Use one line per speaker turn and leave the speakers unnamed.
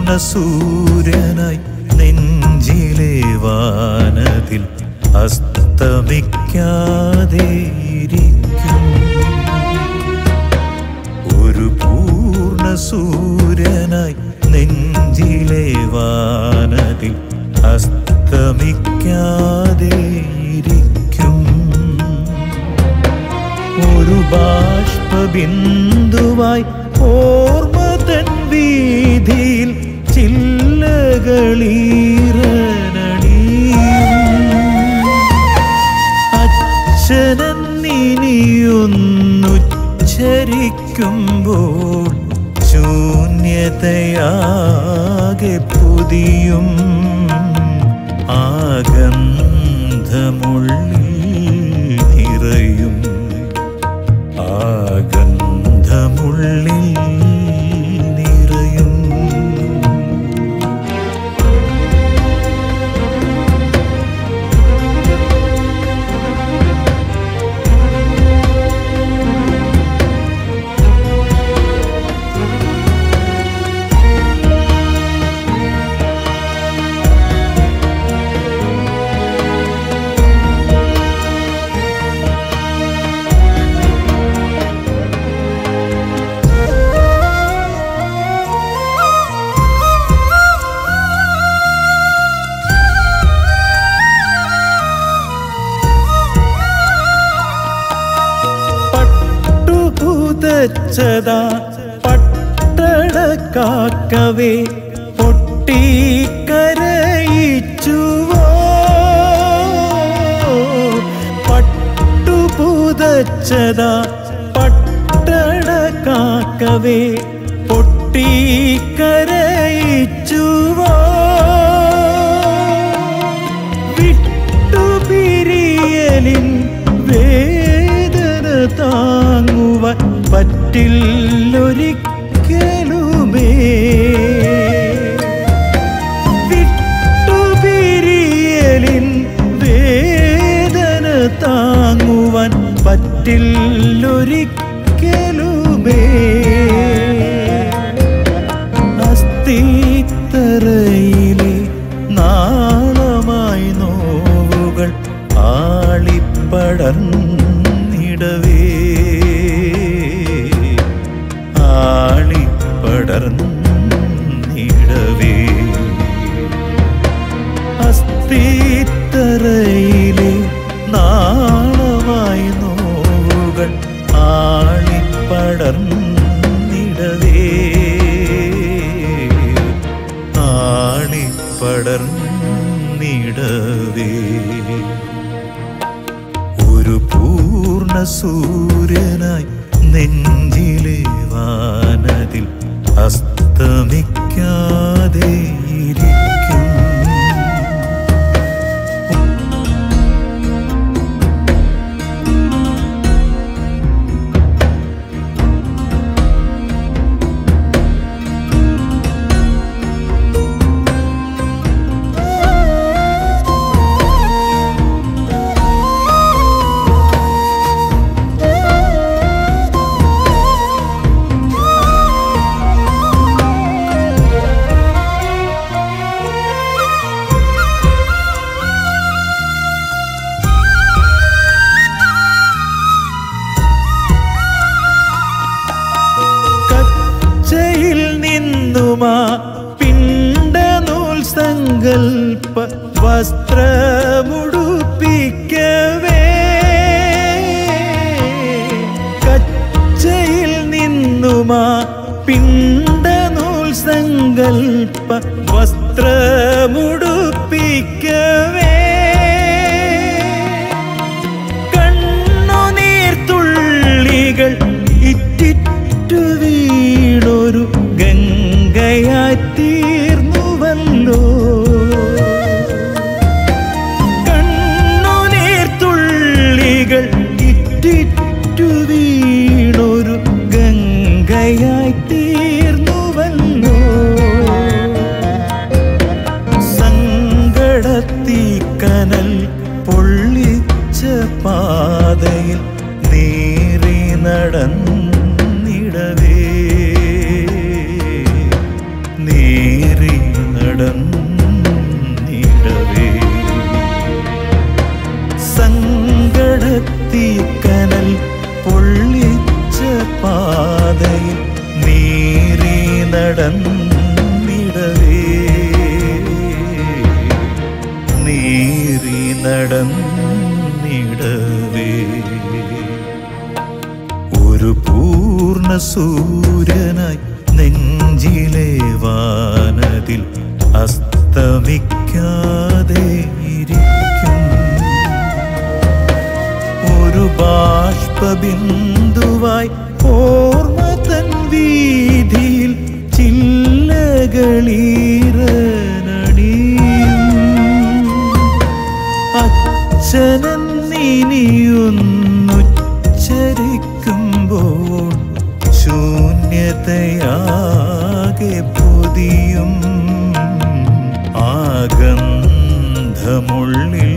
സൂര്യനായി നെഞ്ചിലെ വാനതിൽ അസ്തമിക്കാതെ ഇരിക്കും ഒരു പൂർണ്ണ സൂര്യനായി നെഞ്ചിലെ വാനതിൽ അസ്തമിക്കാതെ ഇരിക്കും ഒരു ബാഷ്പബിന്ദുവായി ഓർമ്മ തൻ വീതിയിൽ ചില്ലകളിറനണിയും അച്ഛനെന്നിനിയൊന്നുച്ചരിക്കുമ്പോൾ ശൂന്യതയാകെ പുതിയും ആഗന്ധമുള്ളിൽ നിറയും ആഗന്ധമുള്ളിൽ നിറയും പട്ടുപുതച്ചത പട്ടട കാക്കവേ പൊട്ടിക്കരയിച്ചുവോ പട്ടുപുതച്ചത പട്ടട കാക്കവേ പൊട്ടിക്കരയിച്ചുവോ വിട്ടുപിരിയലിൻ വേദന താങ്ങുവാൻ പറ്റില്ലൊരിക്കലുമേ വിട്ടുപിരിയലിൻ വേദന താങ്ങുവാൻ പറ്റില്ലൊരിക്കലുമേ അസ്ഥിത്തറയിലെ നാളമായി നോവുകൾ ആളിപ്പടർന്നിടവേ ആളിപ്പടർന്നിടവേ അസ്ഥിത്തറയിലെ നാളമായി നോവുകൾ ആളിപ്പടർന്നിടവേ ആളിപ്പടർന്നിടവേ ഒരു പൂർണ്ണ സൂര്യനായി നെഞ്ചിലെ വാനതിൽ അസ്തമിക്കാതെ ഇരിക്കും കച്ചയിൽ നിന്നുമാ പിണ്ടനൂൽ സങ്കൽപ്പ വസ്ത്രമുടുപ്പിക്കവേ കച്ചയിൽ നിന്നുമാ പിണ്ടനൂൽ സങ്കൽപ്പ വസ്ത്രമുടുപ്പിക്കവേ കണ്ണുനീർത്തുള്ളികൾ ഇറ്റിറ്റു വീണൊരു ഗംഗയായി തീർന്നുവല്ലോ കണ്ണുനീർത്തുള്ളികൾ ഇറ്റിറ്റു വീണൊരു ഗംഗയായി തീർന്നുവല്ലോ സങ്കടത്തീ നടന്നിടവേ സങ്കടത്തി കനൽ പൊള്ളിച്ച പാതയിൽ നീറി നടന്നിടവേ നീറി നടന്നിടവേ ഒരു പൂർണ്ണ സൂര്യനായി നെഞ്ചിലെ വാനതിൽ അസ്തമിക്കാതെ ഇരിക്കും ഒരു ബാഷ്പബിന്ദുവായി ഓർമ്മ തൻ വീതിയിൽ ചില്ലകളീറനണിയും അച്ഛനെന്നിനിയൊന്നുച്ചരിക്കുമ്പോൾ ശൂന്യതയാകെ പൊതിയും ആഗന്ധമുള്ളിൽ